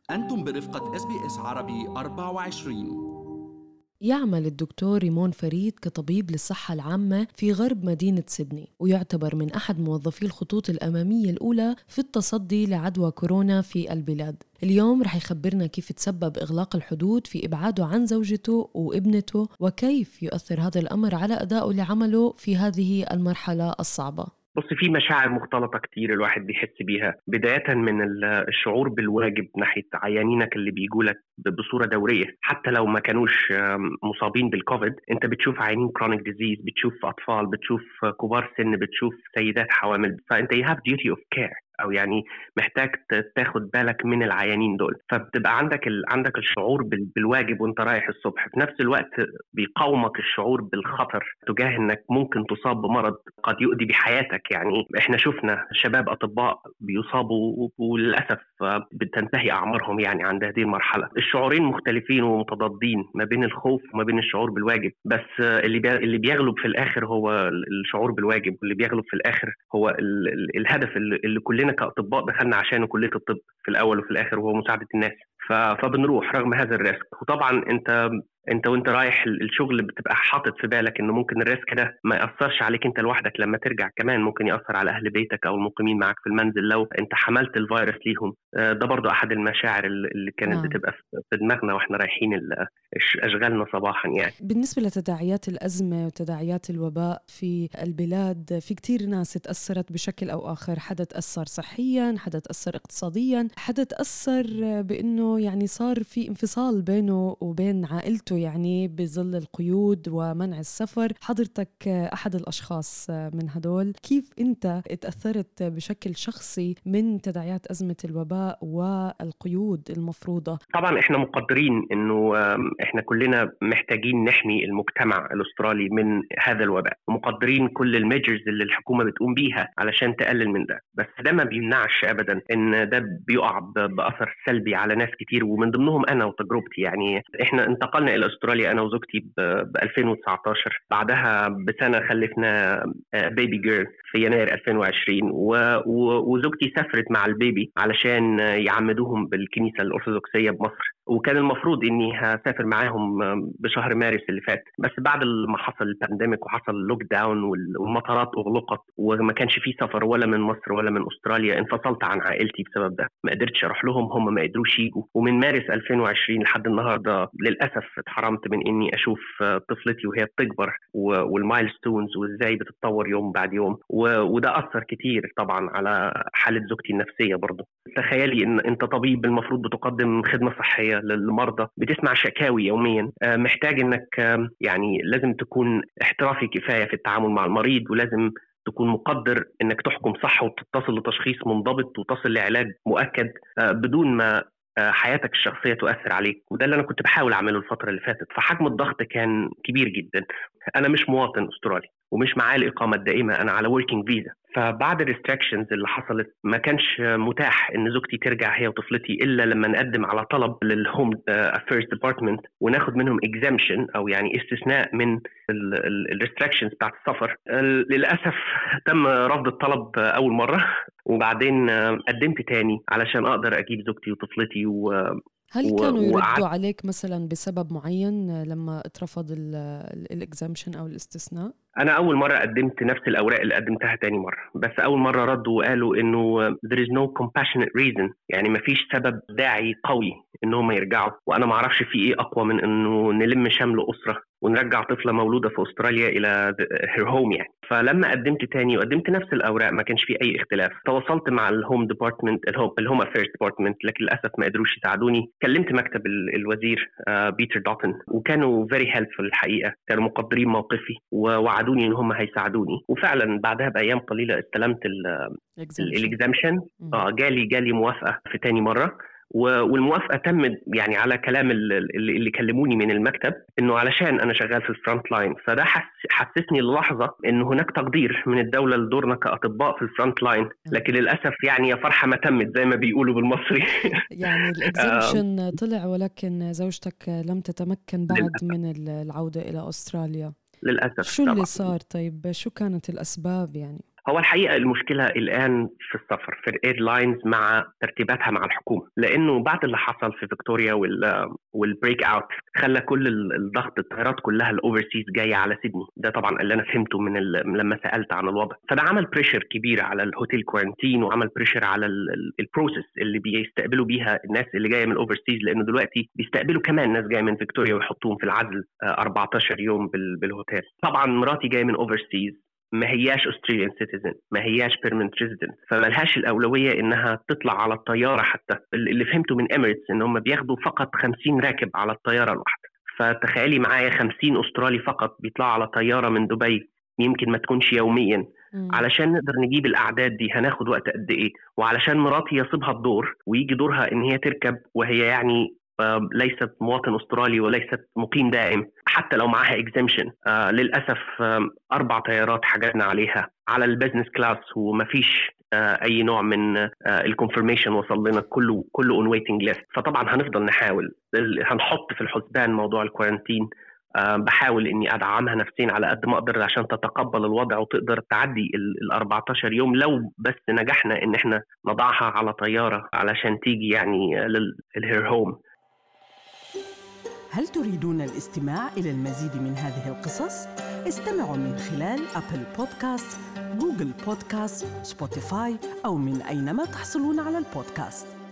أنتم برفقة اس بي اس عربي 24 يعمل الدكتور ريمون فريد كطبيب للصحة العامة في غرب مدينة سيدني ويعتبر من أحد موظفي الخطوط الأمامية الأولى في التصدي لعدوى كورونا في البلاد اليوم رح يخبرنا كيف تسبب إغلاق الحدود في إبعاده عن زوجته وابنته وكيف يؤثر هذا الأمر على أدائه لعمله في هذه المرحلة الصعبة بص في مشاعر مختلطة كتير الواحد بيحس بيها بداية من الشعور بالواجب ناحية عيانينك اللي بيجوا لك بصورة دورية حتى لو ما كانوش مصابين بالكوفيد انت بتشوف عيانين كرونيك ديزيز بتشوف أطفال بتشوف كبار سن بتشوف سيدات حوامل فانت you have duty of care او يعني محتاج تاخد بالك من العيانين دول فبتبقى عندك ال... عندك الشعور بال... بالواجب وانت رايح الصبح في نفس الوقت بيقاومك الشعور بالخطر تجاه انك ممكن تصاب بمرض قد يؤدي بحياتك يعني احنا شفنا شباب اطباء بيصابوا وللاسف بتنتهي اعمارهم يعني عند هذه المرحله الشعورين مختلفين ومتضادين ما بين الخوف وما بين الشعور بالواجب بس اللي بي... اللي بيغلب في الاخر هو الشعور بالواجب واللي بيغلب في الاخر هو ال... ال... الهدف اللي, اللي كلنا كاطباء دخلنا عشانه كليه الطب في الاول وفي الاخر وهو مساعده الناس فبنروح رغم هذا الريسك وطبعا انت انت وانت رايح الشغل بتبقى حاطط في بالك انه ممكن الريسك ده ما ياثرش عليك انت لوحدك لما ترجع كمان ممكن ياثر على اهل بيتك او المقيمين معك في المنزل لو انت حملت الفيروس ليهم ده برضو احد المشاعر اللي كانت آه. بتبقى في دماغنا واحنا رايحين اشغالنا صباحا يعني بالنسبه لتداعيات الازمه وتداعيات الوباء في البلاد في كثير ناس تاثرت بشكل او اخر حدا تاثر صحيا حدا تاثر اقتصاديا حدا تاثر بانه يعني صار في انفصال بينه وبين عائلته يعني بظل القيود ومنع السفر حضرتك احد الاشخاص من هدول كيف انت تاثرت بشكل شخصي من تداعيات ازمه الوباء والقيود المفروضه طبعا احنا مقدرين انه احنا كلنا محتاجين نحمي المجتمع الاسترالي من هذا الوباء ومقدرين كل الميجرز اللي الحكومه بتقوم بيها علشان تقلل من ده بس ده ما بيمنعش ابدا ان ده بيقع باثر سلبي على ناس كتير ومن ضمنهم انا وتجربتي يعني احنا انتقلنا الى استراليا انا وزوجتي ب 2019 بعدها بسنه خلفنا بيبي جيرل في يناير 2020 وزوجتي سافرت مع البيبي علشان يعمدوهم بالكنيسه الارثوذكسيه بمصر وكان المفروض اني هسافر معاهم بشهر مارس اللي فات بس بعد ما حصل البانديميك وحصل لوك داون والمطارات اغلقت وما كانش في سفر ولا من مصر ولا من استراليا انفصلت عن عائلتي بسبب ده ما قدرتش اروح لهم هم ما قدروش يجوا ومن مارس 2020 لحد النهارده للاسف اتحرمت من اني اشوف طفلتي وهي بتكبر والمايلستونز وازاي بتتطور يوم بعد يوم وده اثر كتير طبعا على حاله زوجتي النفسيه برضه تخيلي ان انت طبيب المفروض بتقدم خدمه صحيه للمرضى بتسمع شكاوي يوميا محتاج انك يعني لازم تكون احترافي كفايه في التعامل مع المريض ولازم تكون مقدر انك تحكم صح وتتصل لتشخيص منضبط وتصل لعلاج مؤكد بدون ما حياتك الشخصيه تؤثر عليك وده اللي انا كنت بحاول اعمله الفتره اللي فاتت فحجم الضغط كان كبير جدا انا مش مواطن استرالي ومش معايا الاقامه الدائمه انا على وركينج فيزا فبعد الريستريكشنز اللي حصلت ما كانش متاح ان زوجتي ترجع هي وطفلتي الا لما نقدم على طلب للهوم افيرز ديبارتمنت وناخد منهم اكزامشن او يعني استثناء من الريستريكشنز بتاعت السفر للاسف تم رفض الطلب اول مره وبعدين قدمت تاني علشان اقدر اجيب زوجتي وطفلتي و هل كانوا يردوا عليك مثلا بسبب معين لما اترفض الاكزامشن او الاستثناء؟ انا اول مره قدمت نفس الاوراق اللي قدمتها تاني مره بس اول مره ردوا وقالوا انه there is no compassionate reason يعني ما فيش سبب داعي قوي ان هم يرجعوا وانا ما اعرفش في ايه اقوى من انه نلم شمل اسره ونرجع طفله مولوده في استراليا الى هير هوم يعني فلما قدمت تاني وقدمت نفس الاوراق ما كانش في اي اختلاف تواصلت مع الهوم ديبارتمنت الهوم الهوم افيرز ديبارتمنت لكن للاسف ما قدروش يساعدوني كلمت مكتب الوزير بيتر دوتن وكانوا فيري هيلفول الحقيقه كانوا مقدرين موقفي ووعدوني ان هم هيساعدوني وفعلا بعدها بايام قليله استلمت الاكزامشن اه جالي جالي موافقه في تاني مره والموافقه تمت يعني على كلام اللي, اللي كلموني من المكتب انه علشان انا شغال في الفرونت لاين فده حسسني للحظه انه هناك تقدير من الدوله لدورنا كاطباء في الفرونت لاين لكن للاسف يعني يا فرحه ما تمت زي ما بيقولوا بالمصري يعني الاكزامشن طلع ولكن زوجتك لم تتمكن بعد من العوده الى استراليا للاسف شو اللي صار طيب شو كانت الاسباب يعني هو الحقيقه المشكله الان في السفر في الايرلاينز مع ترتيباتها مع الحكومه لانه بعد اللي حصل في فيكتوريا وال والبريك اوت خلى كل الضغط الطيارات كلها الاوفرسيز جايه على سيدني ده طبعا اللي انا فهمته من لما سالت عن الوضع فده عمل بريشر كبير على الهوتيل كوارنتين وعمل بريشر على البروسيس اللي بيستقبلوا بيها الناس اللي جايه من الاوفرسيز لانه دلوقتي بيستقبلوا كمان ناس جايه من فيكتوريا ويحطوهم في العزل 14 يوم بالهوتيل طبعا مراتي جايه من اوفرسيز ما هياش استراليان سيتيزن ما هياش بيرمنت ريزيدنت فما لهاش الاولويه انها تطلع على الطياره حتى اللي فهمته من اميريتس ان هم بياخدوا فقط 50 راكب على الطياره الواحده فتخيلي معايا 50 استرالي فقط بيطلعوا على طياره من دبي يمكن ما تكونش يوميا علشان نقدر نجيب الاعداد دي هناخد وقت قد ايه وعلشان مراتي يصيبها الدور ويجي دورها ان هي تركب وهي يعني ليست مواطن استرالي وليست مقيم دائم حتى لو معاها اكزيمشن آه للاسف آه اربع طيارات حجزنا عليها على البزنس كلاس ومفيش آه اي نوع من آه الكونفرميشن وصل لنا كله كله اون ويتنج ليست فطبعا هنفضل نحاول هنحط في الحسبان موضوع الكورنتين أه بحاول اني ادعمها نفسيا على قد ما اقدر عشان تتقبل الوضع وتقدر تعدي ال 14 يوم لو بس نجحنا ان احنا نضعها على طياره علشان تيجي يعني للهير هوم هل تريدون الاستماع إلى المزيد من هذه القصص؟ استمعوا من خلال أبل بودكاست، جوجل بودكاست، سبوتيفاي أو من أينما تحصلون على البودكاست